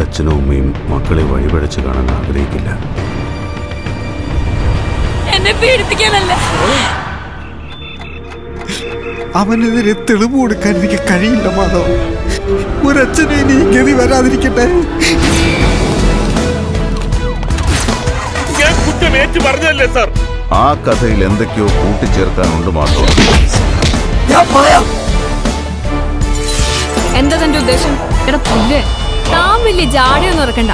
അച്ഛനും അമ്മയും മക്കളെ വഴിപഴച്ച് കാണാൻ ആഗ്രഹിക്കില്ല എന്നെ പീഡിപ്പിക്കാനല്ല അവനെതിരെ തെളിവ് കൊടുക്കാൻ എനിക്ക് കഴിയില്ല മാധവ് ഒരച്ഛനെ ഇനി ഈ ഗതി വരാതിരിക്കട്ടെ ഞാൻ കുറ്റം ഏറ്റു പറഞ്ഞല്ലേ സാർ ആ കഥയിൽ എന്തൊക്കെയോ കൂട്ടിച്ചേർക്കാനുണ്ട് മാത്രം എന്താ തന്റെ ഉദ്ദേശം എടാ പുല്ല് താൻ വലിയ ജാടയൊന്നും ഇറക്കണ്ട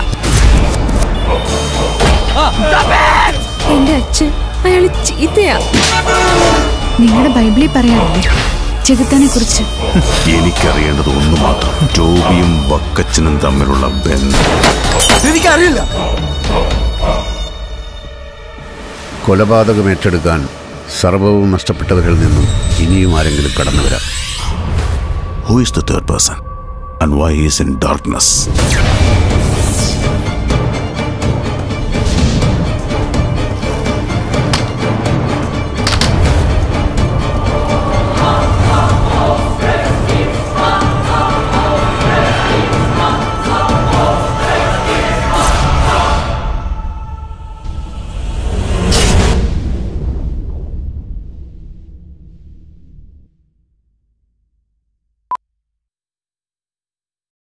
എന്റെ അച്ഛൻ അയാള് ചീത്തയാ നിങ്ങളുടെ ബൈബിളിൽ പറയാറില്ലേ ചെകുത്താനെ കുറിച്ച് എനിക്കറിയേണ്ടത് ഒന്ന് മാത്രം ടോബിയും വക്കച്ചനും തമ്മിലുള്ള ബന്ധം എനിക്കറിയില്ല കൊലപാതകം ഏറ്റെടുക്കാൻ സർവവും നഷ്ടപ്പെട്ടവരിൽ നിന്നും ഇനിയും ആരെങ്കിലും കടന്നു വരാം who is the third person and why is in darkness